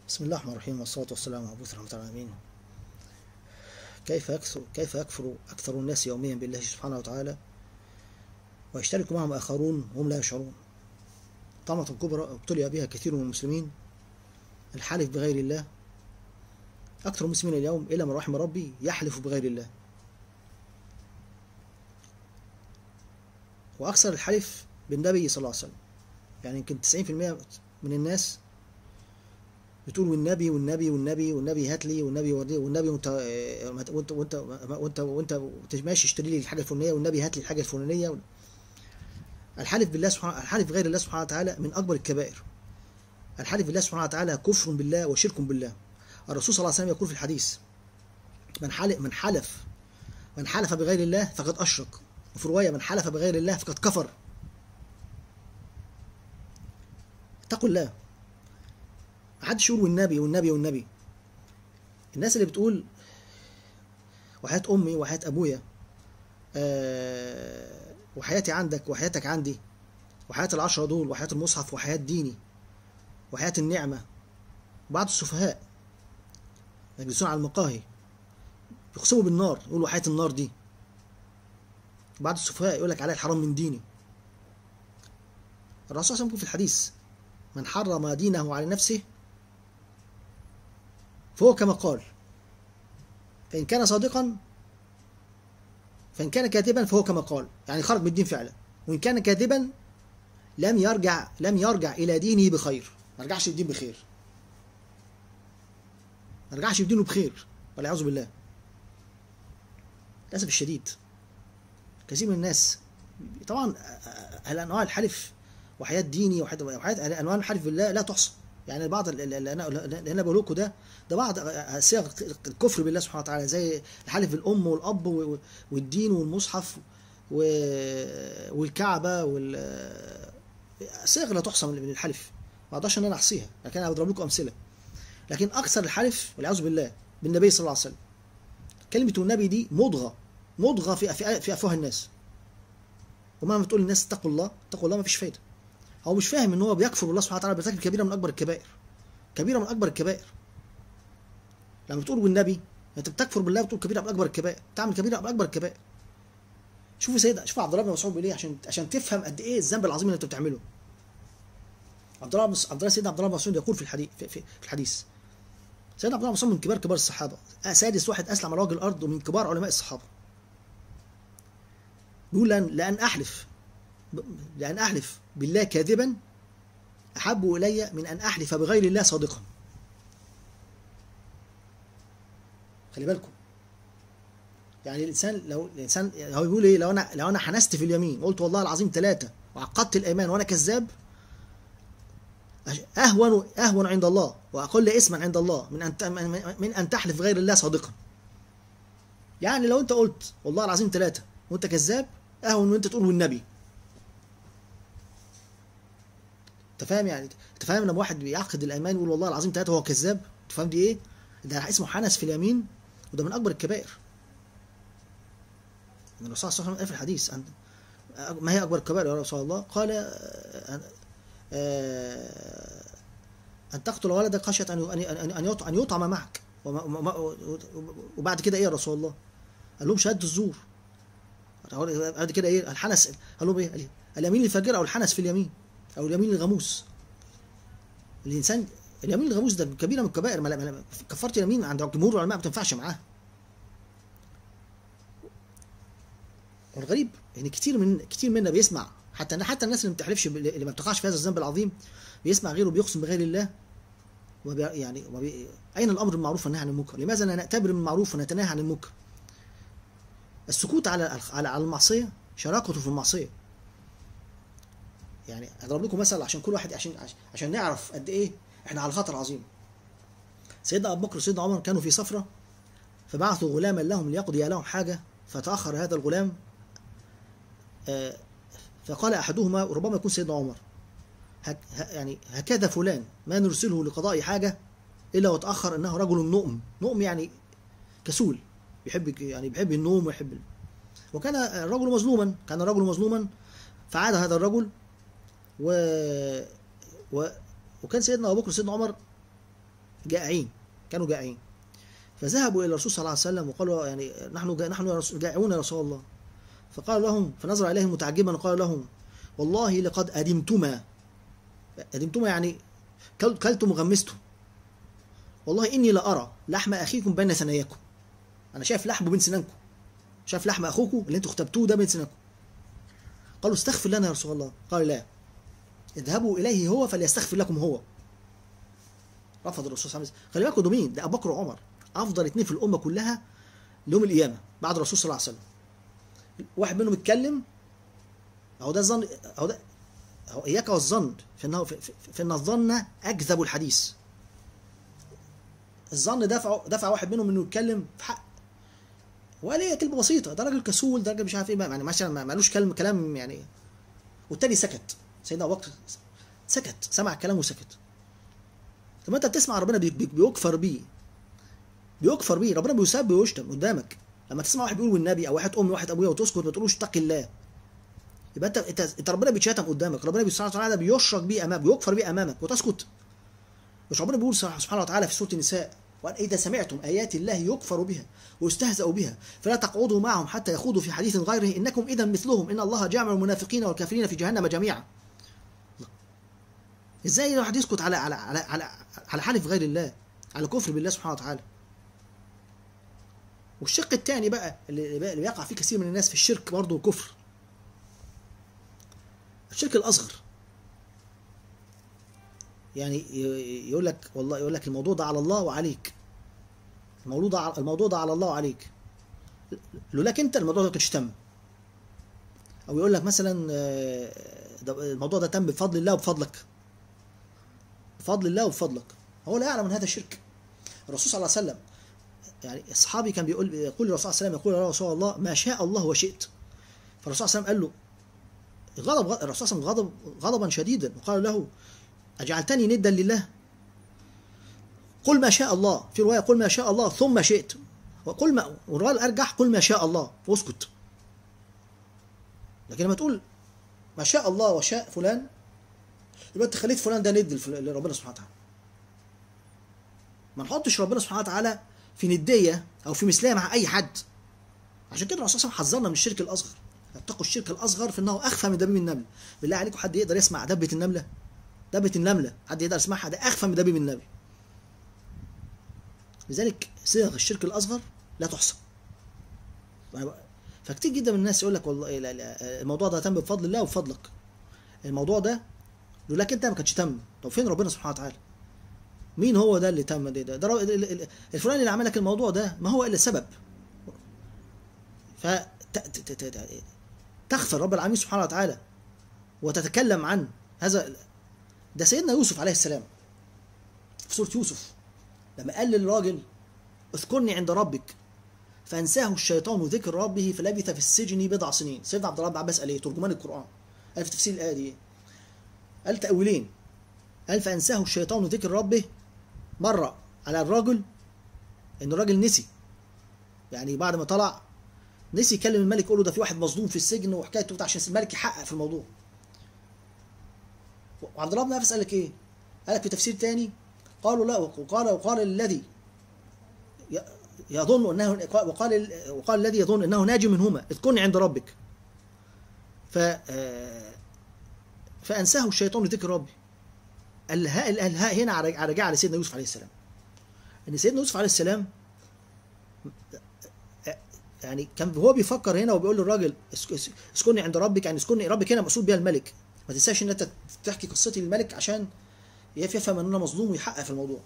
بسم الله الرحمن الرحيم والصلاة والسلام على مبعوث رحمة العالمين كيف يكثر كيف يكفر أكثر الناس يوميا بالله سبحانه وتعالى ويشترك معهم آخرون وهم لا يشعرون طامة كبرى ابتلي بها كثير من المسلمين الحلف بغير الله أكثر المسلمين اليوم إلى من رحم ربي يحلف بغير الله وأكثر الحلف بالنبي صلى الله عليه وسلم يعني يمكن 90% من الناس بتقول والنبي والنبي والنبي والنبي هات لي والنبي وريني والنبي وانت وانت وانت وانت وانت ماشي اشتري لي الحاجه الفلانيه والنبي هات لي الحاجه الفلانيه الحلف بالله سبحانه الحلف بغير الله سبحانه وتعالى من اكبر الكبائر الحلف بالله سبحانه وتعالى كفر بالله وشرك بالله الرسول صلى الله عليه وسلم يقول في الحديث من حلف من حلف من حلف بغير الله فقد اشرك وفي روايه من حلف بغير الله فقد كفر اتقوا الله محدش يقول والنبي والنبي والنبي الناس اللي بتقول وحياة أمي وحياة أبويا أه وحياتي عندك وحياتك عندي وحياة العشرة دول وحياة المصحف وحياة ديني وحياة النعمة بعض السفهاء يجلسون على المقاهي يقسموا بالنار يقولوا حياة النار دي بعض السفهاء يقول لك عليها الحرام من ديني الرسول صلى الله عليه وسلم في الحديث من حرم دينه على نفسه فهو كما قال فإن كان صادقا فإن كان كاذبا فهو كما قال يعني خرج من الدين فعلا وإن كان كاذبا لم يرجع لم يرجع إلى دينه بخير ما رجعش الدين بخير ما رجعش بدينه بخير والعياذ بالله للأسف الشديد كثير من الناس طبعا الأنواع الحلف وحياة ديني وحياة أنواع الحلف بالله لا تحصى يعني بعض اللي انا اللي انا بقول لكم ده ده بعض صيغ الكفر بالله سبحانه وتعالى زي الحلف بالام والاب والدين والمصحف والكعبه وال صيغ لا تحصى من الحلف ما اقدرش ان انا احصيها لكن انا بضرب لكم امثله لكن اكثر الحلف والعياذ بالله بالنبي صلى الله عليه وسلم كلمه النبي دي مضغه مضغه في في افواه الناس ومهما تقول الناس اتقوا الله اتقوا الله ما فيش فايده هو مش فاهم ان هو بيكفر بالله سبحانه وتعالى بيرتكب كبيره من اكبر الكبائر كبيره من اكبر الكبائر لما بتقول بالنبي انت بتكفر بالله بتقول كبيره من اكبر الكبائر تعمل كبيره من اكبر الكبائر شوفوا سيدنا شوفوا عبد الله بن مسعود بيقول ايه عشان عشان تفهم قد ايه الذنب العظيم اللي انت بتعمله عبد الله عبد الله سيدنا عبد الله بن مسعود يقول في الحديث في, في, في الحديث سيدنا عبد الله بن مسعود من كبار كبار الصحابه سادس واحد اسلم على وجه الارض ومن كبار علماء الصحابه بيقول لأن, لأن أحلف لأن أحلف بالله كاذبا أحب إلي من أن أحلف بغير الله صادقا خلي بالكم يعني الإنسان لو الإنسان هو بيقول إيه لو أنا لو أنا حنست في اليمين قلت والله العظيم ثلاثة وعقدت الأيمان وأنا كذاب أهون أهون عند الله وأقل اسما عند الله من أن من أن تحلف بغير الله صادقا يعني لو أنت قلت والله العظيم ثلاثة وأنت كذاب أهون من أنت تقول والنبي انت فاهم يعني انت فاهم لما واحد بيعقد الايمان يقول والله العظيم ثلاثه هو كذاب انت فاهم دي ايه؟ ده اسمه حنس في اليمين وده من اكبر الكبائر الرسول صلى الله عليه وسلم قال في الحديث ما هي اكبر الكبائر يا رسول الله؟ قال ان تقتل ولدك خشيه ان ان ان يطعم معك وبعد كده ايه يا رسول الله؟ قال لهم شهاده الزور بعد كده ايه الحنس قال لهم ايه؟ اليمين الفاجر او الحنس في اليمين او اليمين الغموس الانسان اليمين الغموس ده كبيره من الكبائر كفاره اليمين عند جمهور العلماء ما بتنفعش معاه والغريب ان يعني كتير من كتير منا بيسمع حتى حتى الناس اللي ما بتحلفش اللي ما بتقعش في هذا الذنب العظيم بيسمع غيره بيقسم بغير الله وبي يعني وبي اين الامر بالمعروف والنهي عن المنكر؟ لماذا لا نعتبر المعروف ونتناهى عن المنكر؟ السكوت على على المعصيه شراكته في المعصيه يعني اضرب لكم مثل عشان كل واحد عشان عشان نعرف قد ايه احنا على خطر عظيم سيدنا ابو بكر وسيدنا عمر كانوا في سفره فبعثوا غلاما لهم ليقضي لهم حاجه فتاخر هذا الغلام فقال احدهما ربما يكون سيدنا عمر يعني هكذا فلان ما نرسله لقضاء حاجه الا وتاخر انه رجل نؤم نؤم يعني كسول بيحب يعني بيحب النوم ويحب وكان الرجل مظلوما كان الرجل مظلوما فعاد هذا الرجل و... و... وكان سيدنا ابو بكر وسيدنا عمر جائعين كانوا جائعين فذهبوا الى الرسول صلى الله عليه وسلم وقالوا يعني نحن جا نحن يا رسول- جائعون يا رسول الله فقال لهم فنظر اليهم متعجبا وقال لهم والله لقد ادمتما ادمتما يعني كل- كلتم وغمستم والله اني لارى لحم اخيكم بين ثناياكم انا شايف لحمه بين سنانكم شايف لحم اخوكم اللي انتوا اختبتوه ده بين سنانكم قالوا استغفر لنا يا رسول الله قال لا اذهبوا اليه هو فليستغفر لكم هو رفض الرسول صلى الله عليه وسلم خلي بالكم ده مين ده ابو بكر وعمر افضل اثنين في الامه كلها يوم القيامه بعد الرسول صلى الله عليه وسلم واحد منهم اتكلم اهو ده الظن اهو ده اهو اياك والظن في انه في, في, في ان الظن اكذب الحديث الظن دفع دفع واحد منهم انه يتكلم في حق وقال ايه كلمه بسيطه ده راجل كسول ده راجل مش عارف ايه يعني مثلا ما مالوش كلام كلام يعني والتاني سكت سيدنا ابو بكر سكت سمع الكلام وسكت طب ما انت بتسمع ربنا بي- بي- بيكفر بيه بيكفر بيه ربنا بيسب ويشتم قدامك لما تسمع واحد بيقول والنبي او واحد امي واحد ابويا وتسكت ما تقولوش اتق الله يبقى انت انت, انت ربنا بيتشتم قدامك ربنا سبحانه وتعالى بيشرك بيه امامك بيكفر بيه امامك وتسكت مش ربنا بيقول سبحانه وتعالى في سوره النساء وان اذا سمعتم ايات الله يكفر بها ويستهزأ بها فلا تقعدوا معهم حتى يخوضوا في حديث غيره انكم اذا مثلهم ان الله جامع المنافقين والكافرين في جهنم جميعا ازاي الواحد يسكت على على على على, على حلف غير الله على كفر بالله سبحانه وتعالى والشق الثاني بقى اللي اللي بيقع فيه كثير من الناس في الشرك برضه الكفر الشرك الاصغر يعني ي- يقول لك والله يقول لك الموضوع ده على الله وعليك الموضوع ده على- الموضوع ده على الله وعليك لولاك انت الموضوع ده ما كانش تم او يقول لك مثلا آه، ده الموضوع ده تم بفضل الله وبفضلك بفضل الله وبفضلك هو لا يعلم من هذا الشرك الرسول صلى الله عليه وسلم يعني الصحابي كان بيقول يقول للرسول صلى الله عليه وسلم يقول يا رسول الله ما شاء الله وشئت فالرسول صلى الله عليه وسلم قال له غضب الرسول صلى الله عليه وسلم غضب غضبا شديدا وقال له أجعلتني ندا لله قل ما شاء الله في رواية قل ما شاء الله ثم شئت وقل ما والرواية الأرجح قل ما شاء الله واسكت لكن لما تقول ما شاء الله وشاء فلان يبقى انت خليت فلان ده ند لفل- لربنا سبحانه وتعالى ما نحطش ربنا سبحانه وتعالى في ندية أو في مثلية مع أي حد عشان كده الرسول صلى الله عليه وسلم حذرنا من الشرك الأصغر اتقوا الشرك الأصغر في أنه أخفى من دبيب النمل بالله عليكم حد يقدر يسمع دبة النملة دبة النملة حد يقدر يسمعها ده أخفى من دبيب النمل لذلك صيغ الشرك الأصغر لا تحصى فكتير جدا من الناس يقول لك والله لا لا الموضوع ده تم بفضل الله وبفضلك الموضوع ده لولاك انت ما كانش تم طب فين ربنا سبحانه وتعالى مين هو ده اللي تم ده ده, ده رو- ال- ال- الفلان اللي عمل لك الموضوع ده ما هو الا سبب ف تغفر رب العالمين سبحانه وتعالى وتتكلم عن هذا ده سيدنا يوسف عليه السلام في سورة يوسف لما قال للراجل اذكرني عند ربك فانساه الشيطان ذكر ربه فلبث في السجن بضع سنين سيدنا عبد الله بن عباس قال ايه ترجمان القران قال في تفسير الايه دي ايه قال تاويلين قال فانساه الشيطان ذكر ربه مره على الراجل ان الراجل نسي يعني بعد ما طلع نسي يكلم الملك يقول له ده في واحد مظلوم في السجن وحكايته بتاع عشان الملك يحقق في الموضوع وعبد الله بن عباس قال لك ايه؟ قال لك في تفسير تاني قالوا لا وقال وقال الذي ي- يظن انه وقال وقال الذي يظن انه ناجي منهما اذكرني عند ربك ف آه، فانساه الشيطان ذكر ربي الهاء الهاء هنا على على- رجع على سيدنا يوسف عليه السلام ان سيدنا يوسف عليه السلام يعني كان هو بيفكر هنا وبيقول للراجل اسك- اس- اسكني عند ربك يعني اسكني ربك هنا مقصود بيها الملك ما تنساش ان انت تحكي قصتي للملك عشان يفهم ان انا مظلوم ويحقق في الموضوع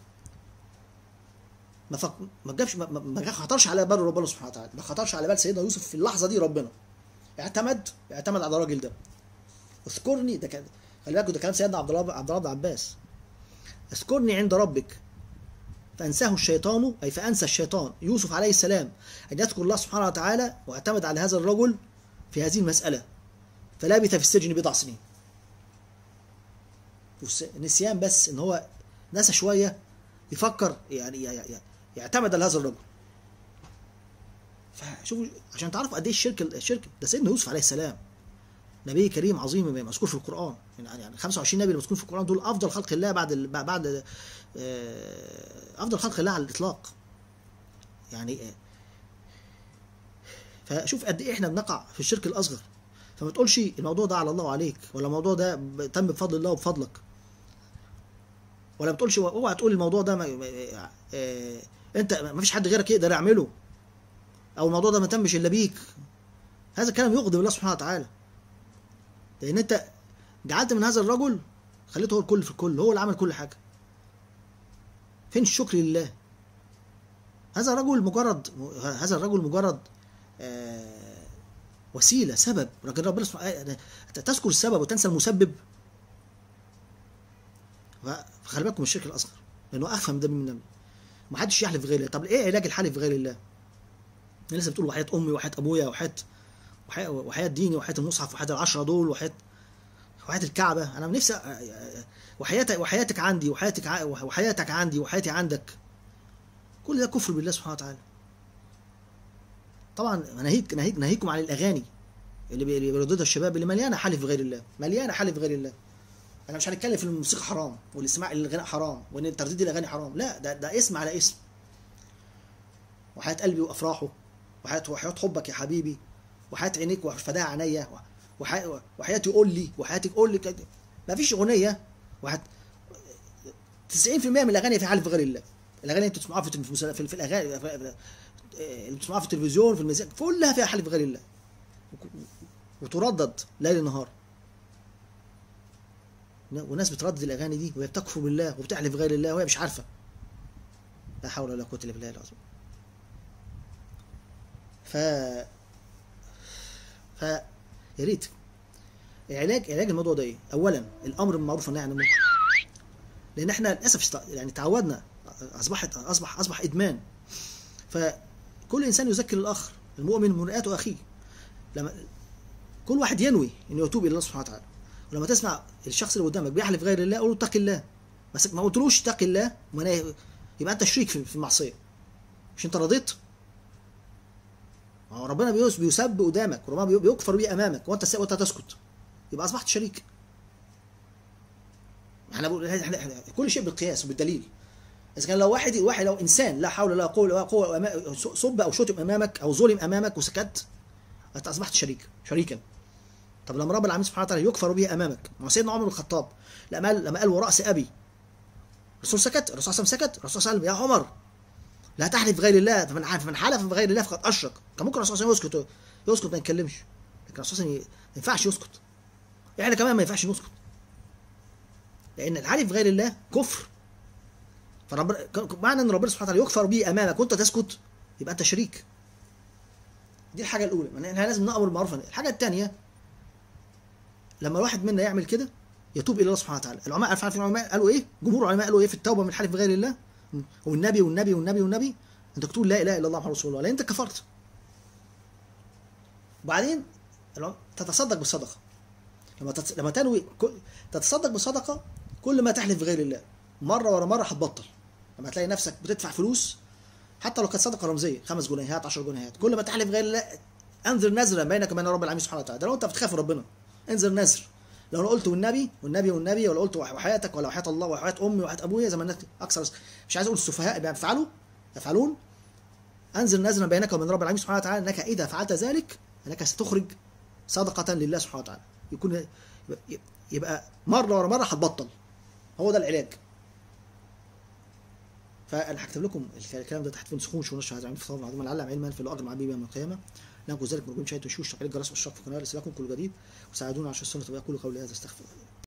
ما فك... ما جابش ما, ما- ما خطرش على بال ربنا سبحانه وتعالى ما خطرش على بال سيدنا يوسف في اللحظه دي ربنا اعتمد اعتمد على الراجل ده اذكرني ده كان خلي بالكوا ده كلام سيدنا عبد الله عبد الله بن عباس اذكرني عند ربك فانساه الشيطان اي فانسى الشيطان يوسف عليه السلام ان يذكر الله سبحانه وتعالى واعتمد على هذا الرجل في هذه المساله فلبث في السجن بضع سنين والس- نسيان بس ان هو نسى شويه يفكر يعني ي- ي- يعتمد على هذا الرجل فشوفوا عشان تعرفوا قد ايه الشرك الشرك ده سيدنا يوسف عليه السلام نبي كريم عظيم مذكور في القران يعني يعني 25 نبي اللي مذكور في القران دول افضل خلق الله بعد ال- بعد آه، افضل خلق الله على الاطلاق يعني آه، فشوف قد ايه احنا بنقع في الشرك الاصغر فما تقولش الموضوع ده على الله وعليك ولا الموضوع ده ب- تم بفضل الله وبفضلك ولا ما تقولش اوعى تقول الموضوع ده ما ما- آه، انت ما فيش حد غيرك يقدر يعمله او الموضوع ده ما تمش الا بيك هذا الكلام يغضب الله سبحانه وتعالى لان انت جعلت من هذا الرجل خليته هو الكل في الكل هو اللي عمل كل حاجه فين الشكر لله هذا الرجل مجرد هذا الرجل مجرد آه، وسيله سبب لكن ربنا سبحانه تذكر السبب وتنسى المسبب فخلي بالكم من الشرك الاصغر لانه افهم ده من النبي ما حدش يحلف بغير الله طب ايه علاج الحلف بغير الله الناس بتقول وحياة امي وحياة ابويا وحياة وحياة, وحياة ديني وحياة المصحف وحياة العشرة دول وحياة وحياة الكعبة انا نفسي أ- وحياتك وحياتك عندي وحياتك ع- وحياتك عندي وحياتي عندك كل ده كفر بالله سبحانه وتعالى طبعا ناهيك ناهيك ناهيكم عن الاغاني اللي بي- اللي بيرددها الشباب اللي مليانه حلف بغير الله مليانه حلف بغير الله انا مش هنتكلم في الموسيقى حرام والاستماع للغناء حرام وان ترديد الاغاني حرام لا ده ده اسم على اسم وحياة قلبي وافراحه وحياة وحياة حبك يا حبيبي وحياة عينيك وفداها عينيا وحي- وحياتي قول لي وحياتك قول لي كده. ما فيش اغنيه واحد 90% من الاغاني فيها حلف بغير الله الاغاني اللي انتوا بتسمعوها في التلفزيون- في في الاغاني في- اللي بتسمعوها في التلفزيون في الميزان كلها فيها حلف بغير الله وتردد ليل نهار وناس بتردد الاغاني دي وهي بتكفر بالله وبتحلف بغير الله وهي مش عارفه لا حول ولا قوه الا بالله العظيم ف ف يا ريت علاج علاج الموضوع ده ايه؟ اولا الامر بالمعروف والنهي عن المنكر لان احنا للاسف است- يعني تعودنا اصبحت اصبح اصبح ادمان فكل انسان يذكر الاخر المؤمن مرآة اخيه لما كل واحد ينوي انه يتوب الى الله سبحانه وتعالى ولما تسمع الشخص اللي قدامك بيحلف غير الله قول له اتق الله بس ما قلتلوش اتق الله وما نا- يبقى انت شريك في في المعصيه مش انت رضيت ما هو ربنا بيس- بيسب قدامك وربنا بي- بيكفر بيه امامك وانت س- وانت تسكت يبقى اصبحت شريك احنا بقول احنا احنا- كل شيء بالقياس وبالدليل اذا كان لو واحد واحد لو انسان لا حول ولا قوه ولا قوه أما- صب او شتم امامك او ظلم امامك وسكت انت اصبحت شريك شريكا طب لما رب العالمين سبحانه وتعالى يكفر به امامك ما هو سيدنا عمر بن الخطاب لما قال لما قال وراس ابي الرسول سكت الرسول صلى الله عليه وسلم سكت الرسول صلى الله عليه وسلم يا عمر لا تحلف بغير الله فمن حلف فمن حلف بغير الله فقد اشرك كان ممكن الرسول صلى الله عليه وسلم يسكت يسكت ما يتكلمش لكن الرسول صلى الله عليه وسلم ما ينفعش يسكت احنا كمان ما ينفعش نسكت لان الحلف بغير الله كفر فرب معنى ان ربنا سبحانه وتعالى يكفر به امامك وانت تسكت يبقى انت شريك دي الحاجه الاولى يعني احنا لازم نامر بالمعروف الحاجه الثانيه لما الواحد منا يعمل كده يتوب الى الله سبحانه وتعالى العلماء عارف عارف العلماء قالوا ايه جمهور العلماء قالوا ايه في التوبه من الحلف بغير الله والنبي والنبي والنبي والنبي انت تقول لا اله الا الله محمد رسول الله لان انت كفرت وبعدين العلماء تتصدق بالصدقه لما تت... لما تنوي كل... تتصدق بصدقه كل ما تحلف بغير الله مره ورا مره هتبطل لما تلاقي نفسك بتدفع فلوس حتى لو كانت صدقه رمزيه خمس جنيهات 10 جنيهات كل ما تحلف بغير الله انذر نذرا بينك وبين رب العالمين سبحانه وتعالى ده لو انت بتخاف ربنا انذر نذر لو انا قلت والنبي والنبي والنبي ولا قلت وحياتك ولا وحياه الله وحياه امي وحياه ابويا زي ما الناس اكثر مش عايز اقول السفهاء بيفعلوا يفعلون انزل نذرا بينك وبين رب العالمين سبحانه وتعالى انك اذا فعلت ذلك انك ستخرج صدقه لله سبحانه وتعالى يكون يبقى مره ورا مره هتبطل هو ده العلاج فانا هكتب لكم الكلام ده تحت في نسخون ونشر هذا في طبعا عظيم العلم علما في الاجر مع بيبي يوم القيامه لكم ذلك مرجون شاهد وشوش تفعيل الجرس والاشتراك في القناه ليس لكم كل جديد وساعدونا على السنه ويقول قولي هذا استغفر الله